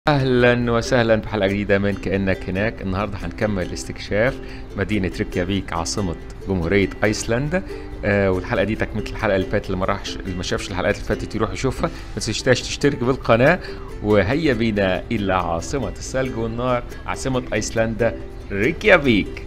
اهلا وسهلا في حلقه جديده من كانك هناك النهارده هنكمل استكشاف مدينه ريكيافيك عاصمه جمهوريه ايسلندا آه والحلقه دي تكمله الحلقه اللي فاتت اللي ما راحش اللي ما شافش الحلقات اللي فاتت يروح يشوفها ما تنساش تشترك بالقناه وهيا بينا الى عاصمه الثلج والنار عاصمه ايسلندا ريكيافيك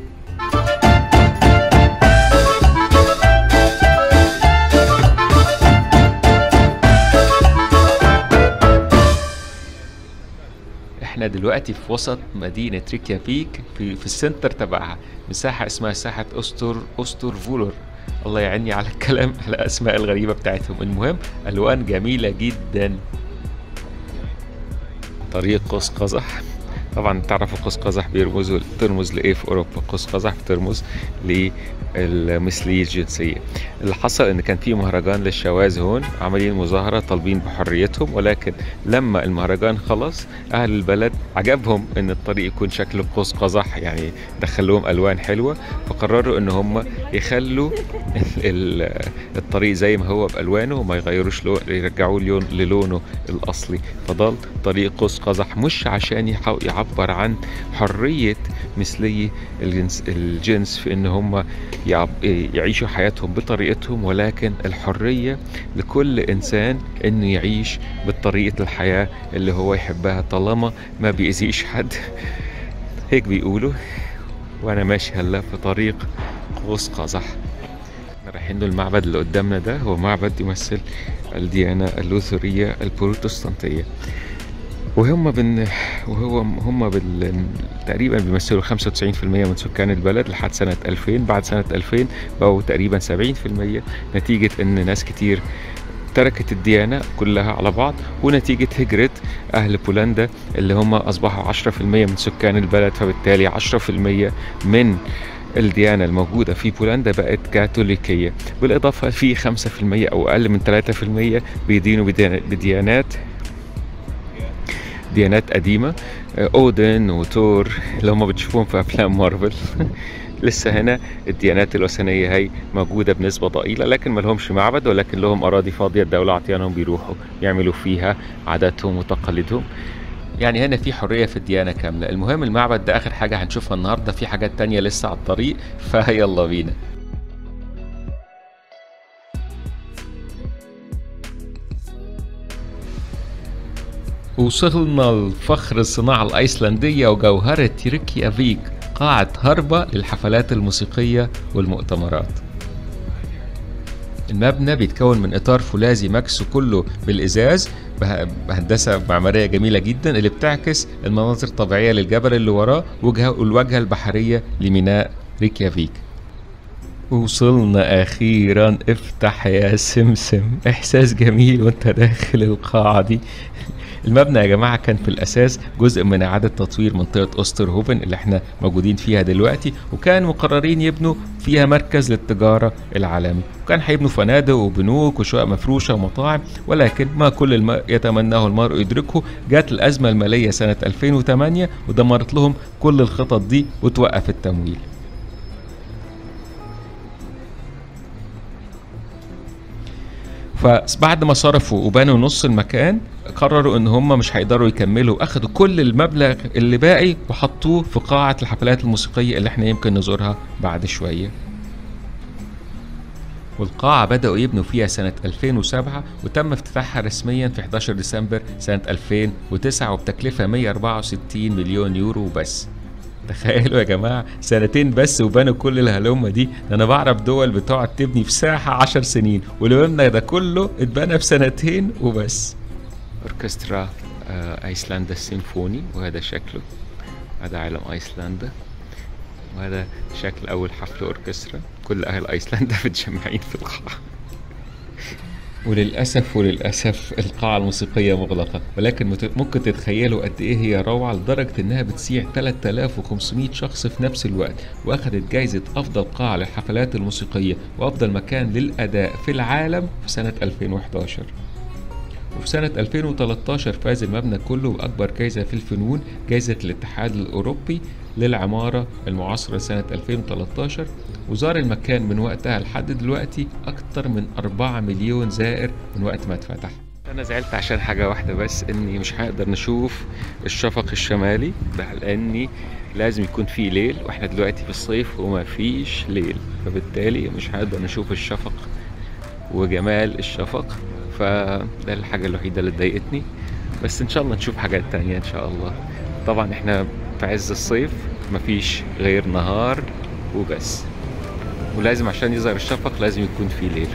احنا دلوقتي في وسط مدينة ريكيافيك في, في السنتر تبعها مساحة اسمها ساحة أستر أستر فولر الله يعيني على الكلام على الأسماء الغريبة بتاعتهم المهم ألوان جميلة جدا طريق قوس قزح طبعا تعرفوا قوس قزح بيرمزوا ترمز لايه في اوروبا قوس قزح بترمز للمثليه الجنسيه اللي حصل ان كان في مهرجان للشواذ هون عاملين مظاهره طالبين بحريتهم ولكن لما المهرجان خلص اهل البلد عجبهم ان الطريق يكون شكله قوس قزح يعني دخلوهم الوان حلوه فقرروا ان هم يخلوا الطريق زي ما هو بالوانه وما يغيروش لو يرجعوه للونه الاصلي فضل طريق قوس قزح مش عشان يعبر يعبر عن حرية مثلي الجنس, الجنس في ان هم يعيشوا حياتهم بطريقتهم ولكن الحرية لكل انسان انه يعيش بطريقة الحياة اللي هو يحبها طالما ما بيأذيش حد هيك بيقولوا وانا ماشي هلا في طريق قوس قزح رايحين المعبد اللي قدامنا ده هو معبد يمثل الديانة اللوثرية البروتستانتية وهم بن وهو هم بال... تقريبا بيمثلوا 95% من سكان البلد لحد سنة 2000 بعد سنة 2000 بقوا تقريبا 70% نتيجة ان ناس كتير تركت الديانة كلها على بعض ونتيجة هجرة أهل بولندا اللي هم أصبحوا 10% من سكان البلد فبالتالي 10% من الديانة الموجودة في بولندا بقت كاثوليكية بالإضافة في 5% أو أقل من 3% بيدينوا بديانات ديانات قديمة أودن وتور اللي هم بتشوفوهم في أفلام مارفل لسه هنا الديانات الوثنية هي موجودة بنسبة ضئيلة لكن ما لهمش معبد ولكن لهم أراضي فاضية الدولة عطيانهم بيروحوا يعملوا فيها عاداتهم وتقاليدهم يعني هنا في حرية في الديانة كاملة المهم المعبد ده آخر حاجة هنشوفها النهاردة في حاجات تانية لسه على الطريق فيلا بينا وصلنا لفخر الصناعة الأيسلندية وجوهرة ريكيافيك قاعة هربة للحفلات الموسيقية والمؤتمرات المبنى بيتكون من إطار فولاذي مكسو كله بالإزاز بهندسة معمارية جميلة جدا اللي بتعكس المناظر الطبيعية للجبل اللي وراه والواجهة البحرية لميناء ريكيافيك وصلنا أخيرا افتح يا سمسم إحساس جميل وانت داخل القاعة دي المبنى يا جماعة كان في الأساس جزء من إعادة تطوير منطقة أوستر هوفن اللي احنا موجودين فيها دلوقتي وكان مقررين يبنوا فيها مركز للتجارة العالمي وكان هيبنوا فنادق وبنوك وشقق مفروشة ومطاعم ولكن ما كل الم... يتمناه المرء يدركه جات الأزمة المالية سنة 2008 ودمرت لهم كل الخطط دي وتوقف التمويل فبعد ما صرفوا وبنوا نص المكان قرروا ان هم مش هيقدروا يكملوا اخدوا كل المبلغ اللي باقي وحطوه في قاعة الحفلات الموسيقية اللي احنا يمكن نزورها بعد شوية والقاعة بدأوا يبنوا فيها سنة 2007 وتم افتتاحها رسميا في 11 ديسمبر سنة 2009 وبتكلفة 164 مليون يورو بس تخيلوا يا جماعة سنتين بس وبنوا كل الهلومة دي أنا بعرف دول بتقعد تبني في ساحة عشر سنين والمبنى ده كله اتبنى في سنتين وبس أوركسترا أيسلندا السيمفوني وهذا شكله هذا علم أيسلندا وهذا شكل أول حفل أوركسترا كل أهل أيسلندا متجمعين في القاعة وللأسف وللأسف القاعة الموسيقية مغلقة ولكن ممكن تتخيلوا قد إيه هي روعة لدرجة إنها بتسيع 3500 شخص في نفس الوقت وأخدت جايزة أفضل قاعة للحفلات الموسيقية وأفضل مكان للأداء في العالم في سنة 2011 وفي سنة 2013 فاز المبنى كله بأكبر جايزة في الفنون جايزة الاتحاد الأوروبي للعمارة المعاصرة سنة 2013 وزار المكان من وقتها لحد دلوقتي أكتر من 4 مليون زائر من وقت ما اتفتح انا زعلت عشان حاجه واحده بس اني مش هقدر نشوف الشفق الشمالي ده لاني لازم يكون في ليل واحنا دلوقتي في الصيف وما فيش ليل فبالتالي مش هقدر نشوف الشفق وجمال الشفق فده الحاجه الوحيده اللي ضايقتني بس ان شاء الله نشوف حاجات تانية ان شاء الله طبعا احنا في عز الصيف مفيش غير نهار وبس ولازم عشان يظهر الشفق لازم يكون في ليل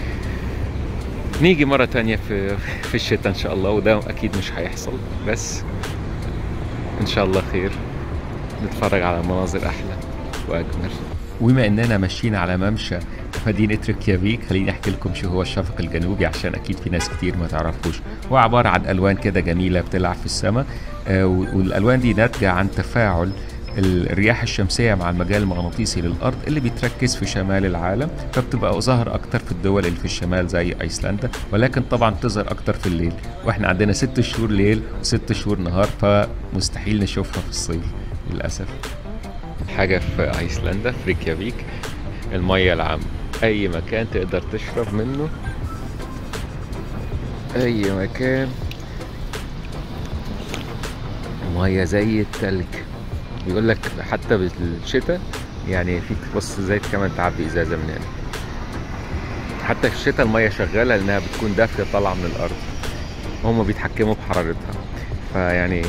نيجي مرة تانية في في الشتاء إن شاء الله وده أكيد مش هيحصل بس إن شاء الله خير نتفرج على مناظر أحلى وأجمل وبما إننا ماشيين على ممشى مدينة ريكيافيك خليني أحكي لكم شو هو الشفق الجنوبي عشان أكيد في ناس كتير ما تعرفوش هو عبارة عن ألوان كده جميلة بتلعب في السماء آه والألوان دي ناتجة عن تفاعل الرياح الشمسية مع المجال المغناطيسي للأرض اللي بيتركز في شمال العالم فبتبقى ظاهر أكتر في الدول اللي في الشمال زي أيسلندا ولكن طبعا بتظهر أكتر في الليل وإحنا عندنا ست شهور ليل وست شهور نهار فمستحيل نشوفها في الصيف للأسف حاجة في أيسلندا في ريكيافيك المية العامة أي مكان تقدر تشرب منه أي مكان مية زي التلج بيقول لك حتى بالشتاء يعني فيك بص ازاي كمان تعبي ازازه من هنا حتى في الشتاء الميه شغاله لانها بتكون دافيه طالعه من الارض هم بيتحكموا بحرارتها فيعني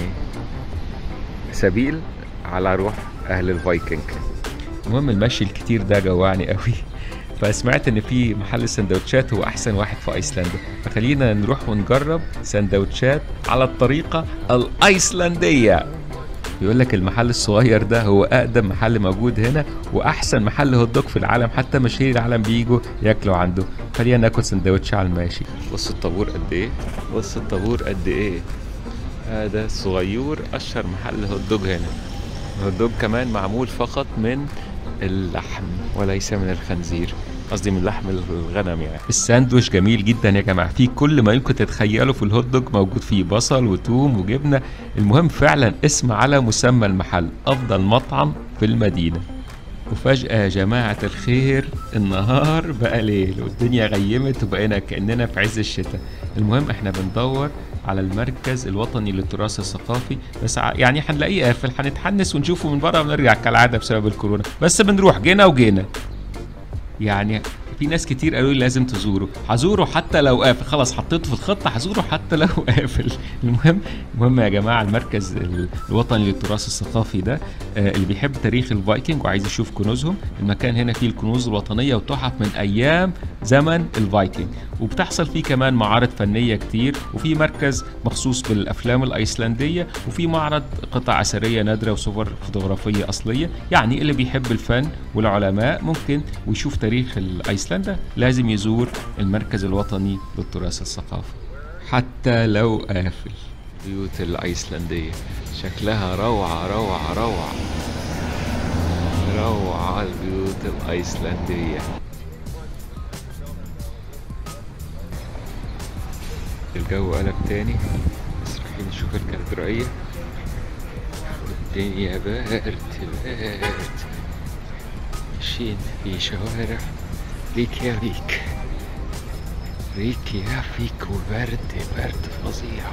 سبيل على روح اهل الفايكنج المهم المشي الكتير ده جوعني قوي فسمعت ان في محل سندوتشات هو احسن واحد في ايسلندا فخلينا نروح ونجرب سندوتشات على الطريقه الايسلنديه بيقول لك المحل الصغير ده هو اقدم محل موجود هنا واحسن محل هوت دوج في العالم حتى مشاهير العالم بيجوا ياكلوا عنده خلينا ناكل سندوتش على الماشي بص الطابور قد ايه بص الطابور قد ايه هذا صغير اشهر محل هوت دوج هنا الهوت دوج كمان معمول فقط من اللحم وليس من الخنزير قصدي من لحم الغنم يعني الساندويش جميل جدا يا جماعه فيه كل ما يمكن تتخيله في الهوت دوج موجود فيه بصل وتوم وجبنه المهم فعلا اسم على مسمى المحل افضل مطعم في المدينه وفجأة يا جماعة الخير النهار بقى ليل والدنيا غيمت وبقينا كأننا في عز الشتاء المهم احنا بندور على المركز الوطني للتراث الثقافي بس يعني هنلاقيه قافل هنتحنس ونشوفه من بره ونرجع كالعادة بسبب الكورونا بس بنروح جينا وجينا يعني في ناس كتير قالوا لي لازم تزوره هزوره حتى لو قافل خلاص حطيته في الخطه هزوره حتى لو قافل المهم المهم يا جماعه المركز الوطني للتراث الثقافي ده اللي بيحب تاريخ الفايكنج وعايز يشوف كنوزهم المكان هنا فيه الكنوز الوطنيه وتحف من ايام زمن الفايكنج وبتحصل فيه كمان معارض فنيه كتير وفي مركز مخصوص بالافلام الايسلنديه وفي معرض قطع اثريه نادره وصور فوتوغرافيه اصليه يعني اللي بيحب الفن والعلماء ممكن ويشوف تاريخ الايسلند ايسلندا لازم يزور المركز الوطني للتراث الثقافي حتى لو قافل بيوت الايسلنديه شكلها روعه روعه روعه روعه البيوت الايسلنديه الجو قلب تاني بس رايحين نشوف الكاتدرائية الدنيا برد برد ماشيين في شوارع ريكيافيك ريكيافيك وبرد برد فظيع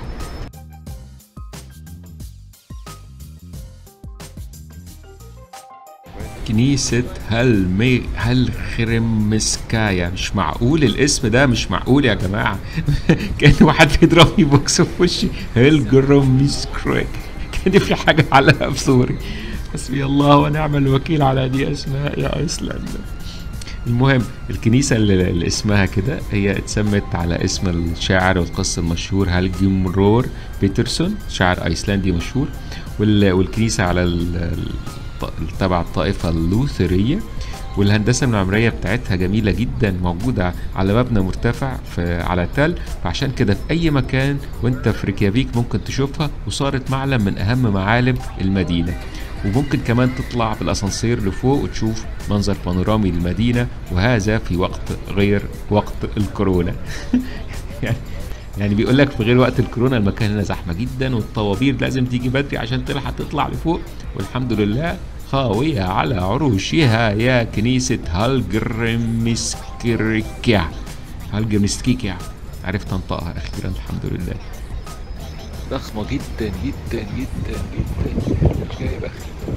كنيسة هل هل خرمسكايا مش معقول الاسم ده مش معقول يا جماعة كان واحد بيضربني بوكس في وشي هلجرمسكريك كان في حاجة عليها في سوري حسبي الله ونعم الوكيل على دي اسماء يا ايسلندا المهم الكنيسة اللي, اللي اسمها كده هي اتسمت على اسم الشاعر والقس المشهور هالجيمرور بيترسون شاعر ايسلندي مشهور والكنيسة على تبع الطائفة اللوثرية والهندسة المعمارية بتاعتها جميلة جدا موجودة على مبنى مرتفع في على تل فعشان كده في أي مكان وأنت في ريكيافيك ممكن تشوفها وصارت معلم من أهم معالم المدينة وممكن كمان تطلع بالاسانسير لفوق وتشوف منظر بانورامي للمدينه وهذا في وقت غير وقت الكورونا يعني يعني بيقول لك في غير وقت الكورونا المكان هنا زحمه جدا والطوابير لازم تيجي بدري عشان تلحق تطلع لفوق والحمد لله خاوية على عروشها يا كنيسة هالجرمسكيركيا هالجرمسكيكيا عرفت انطقها اخيرا الحمد لله ضخمة جدا جدا جدا جدا مش جايب اخر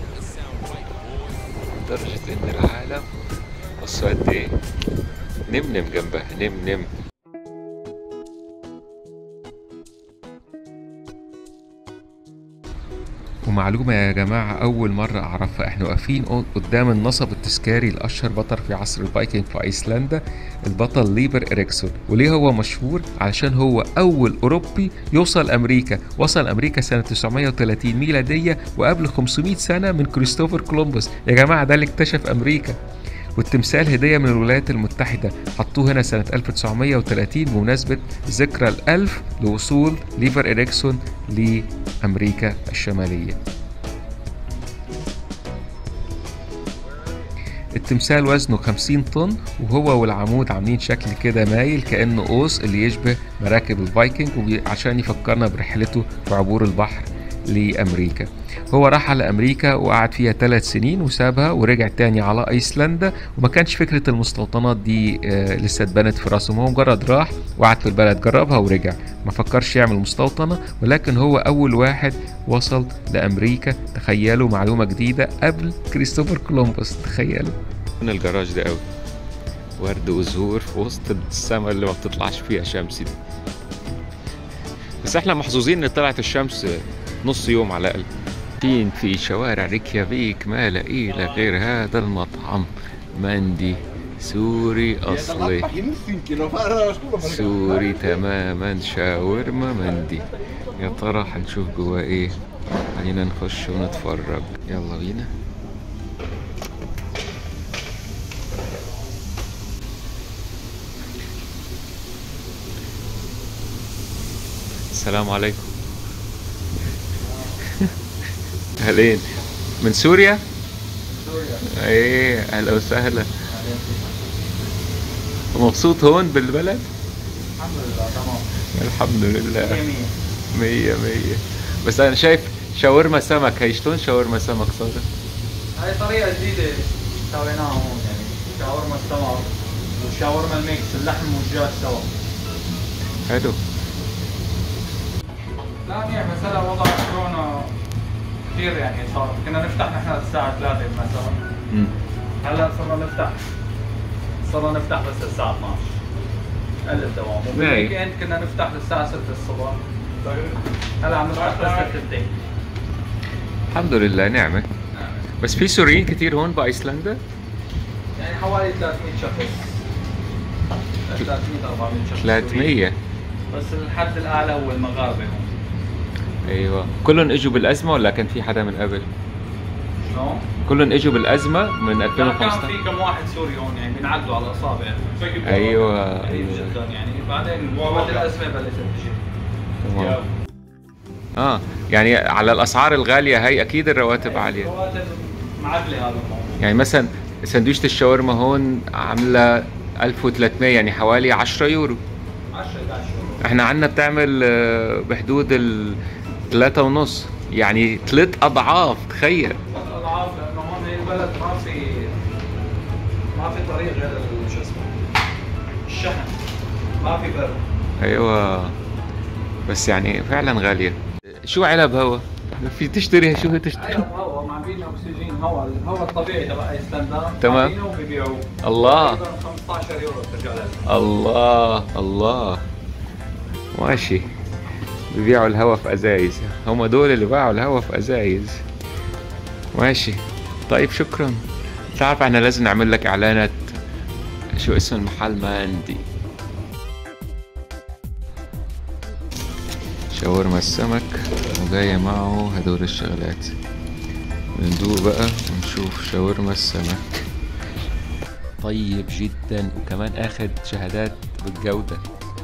لدرجة ان العالم بصوا قد ايه نم نم جنبها نم نم ومعلومة يا جماعة أول مرة أعرفها إحنا واقفين قدام النصب التذكاري لأشهر بطل في عصر الفايكنج في أيسلندا البطل ليبر إريكسون وليه هو مشهور؟ علشان هو أول أوروبي يوصل أمريكا وصل أمريكا سنة 930 ميلادية وقبل 500 سنة من كريستوفر كولومبوس يا جماعة ده اللي اكتشف أمريكا والتمثال هدية من الولايات المتحدة حطوه هنا سنة 1930 بمناسبة ذكرى الألف لوصول ليفر إريكسون لأمريكا الشمالية التمثال وزنه 50 طن وهو والعمود عاملين شكل كده مايل كأنه قوس اللي يشبه مراكب الفايكنج عشان يفكرنا برحلته في عبور البحر لأمريكا هو راح على أمريكا وقعد فيها ثلاث سنين وسابها ورجع تاني على أيسلندا وما كانش فكرة المستوطنات دي آه لسه اتبنت في راسه هو مجرد راح وقعد في البلد جربها ورجع ما فكرش يعمل مستوطنة ولكن هو أول واحد وصل لأمريكا تخيلوا معلومة جديدة قبل كريستوفر كولومبوس تخيلوا من الجراج ده قوي ورد وزهور في وسط السماء اللي ما بتطلعش فيها شمس دي بس احنا محظوظين ان طلعت الشمس نص يوم على الاقل ماشيين في شوارع ريكيافيك ما لقينا غير هذا المطعم مندي سوري اصلي سوري تماما شاورما مندي يا ترى هنشوف جواه ايه خلينا نخش ونتفرج يلا بينا السلام عليكم اهلين من سوريا؟ سوريا ايه اهلا وسهلا مبسوط هون بالبلد؟ الحمد لله تمام الحمد لله مية مية مية مية بس انا شايف شاورما سمك هي شلون شاورما سمك صارت؟ هاي طريقة جديدة سويناها هون يعني شاورما السمك والشاورما الميكس اللحم والدجاج سوا حلو لا منيح بس هلا وضع كورونا كثير يعني صار كنا نفتح نحن الساعة 3 مثلا مم. هلا صرنا نفتح صرنا نفتح بس الساعة 12 قل الدوام ناي. وبالويك اند كنا نفتح للساعة 6 الصبح هلا عم نفتح بس الثنتين الحمد لله نعمة بس في سوريين كتير هون بايسلندا؟ يعني حوالي 300 شخص 300 400 شخص 300 بس الحد الاعلى هو المغاربه هون ايوه كلهم اجوا بالازمة ولا كان في حدا من قبل؟ شلون؟ كلهم اجوا بالازمة من كان 2015 في كم واحد سوري هون يعني بينعدوا على الاصابع ايوه قليل ايوه جدا يعني بعدين وقت الازمه بلشت تجي تمام اه يعني على الاسعار الغالية هي اكيد الرواتب عالية رواتب معقله هذا الموضوع يعني مثلا سندويشة الشاورما هون عاملة 1300 يعني حوالي 10 يورو 10 11 احنا عنا بتعمل آه، بحدود ال 3 ونص يعني ثلاث اضعاف تخيل اضعاف لانه هون البلد ما في ما في طريق غير ال- شو اسمه الشحن ما في بر ايوه بس يعني فعلا غالية شو علب هوا في تشتري شو تشتري ايوه هوا معبينا اكسجين هوا الهوا الطبيعي تبع ايسلندا تمام. معبينه وبيبيعوه الله. تقريباً 15 يورو بترجع لها الله الله ماشي بيبيعوا الهوا في ازايز هم دول اللي باعوا الهوا في ازايز ماشي طيب شكرا تعرف احنا لازم نعمل لك اعلانات شو اسم المحل ماندي شاورما السمك وجاية معه هدول الشغلات ندوق بقى ونشوف شاورما السمك طيب جدا وكمان اخد شهادات بالجودة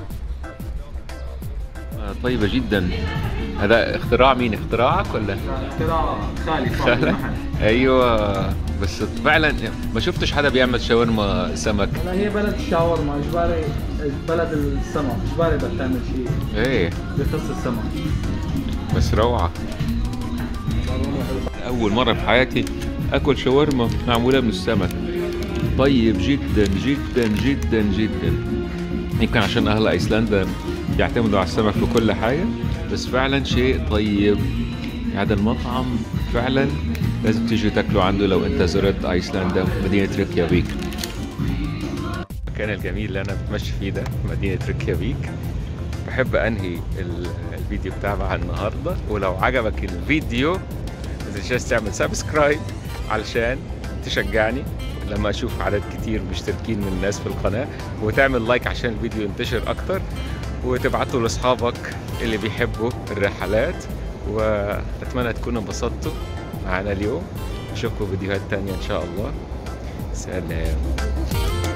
آه، طيبة جدا هذا اختراع مين اختراعك ولا اختراع خالي صاحب خالك؟ المحل ايوه بس فعلا ما شفتش حدا بيعمل شاورما سمك هلا هي بلد الشاورما اجباري بلد السمك اجباري بدك تعمل شيء ايه بخص السمك بس روعة أول مرة في حياتي أكل شاورما معمولة من السمك طيب جدا جدا جدا جدا يمكن عشان اهل ايسلندا بيعتمدوا على السمك في كل حاجه بس فعلا شيء طيب هذا المطعم فعلا لازم تيجي تاكلوا عنده لو انت زرت ايسلندا مدينه ريكيافيك المكان الجميل اللي انا بتمشي فيه ده مدينه ريكيافيك بحب انهي ال- الفيديو بتاع النهارده ولو عجبك الفيديو ما تنساش تعمل سبسكرايب علشان تشجعني لما اشوف عدد كتير مشتركين من الناس في القناه وتعمل لايك عشان الفيديو ينتشر اكتر وتبعته لاصحابك اللي بيحبوا الرحلات واتمنى تكونوا انبسطتوا معانا اليوم اشوفكم فيديوهات تانية ان شاء الله سلام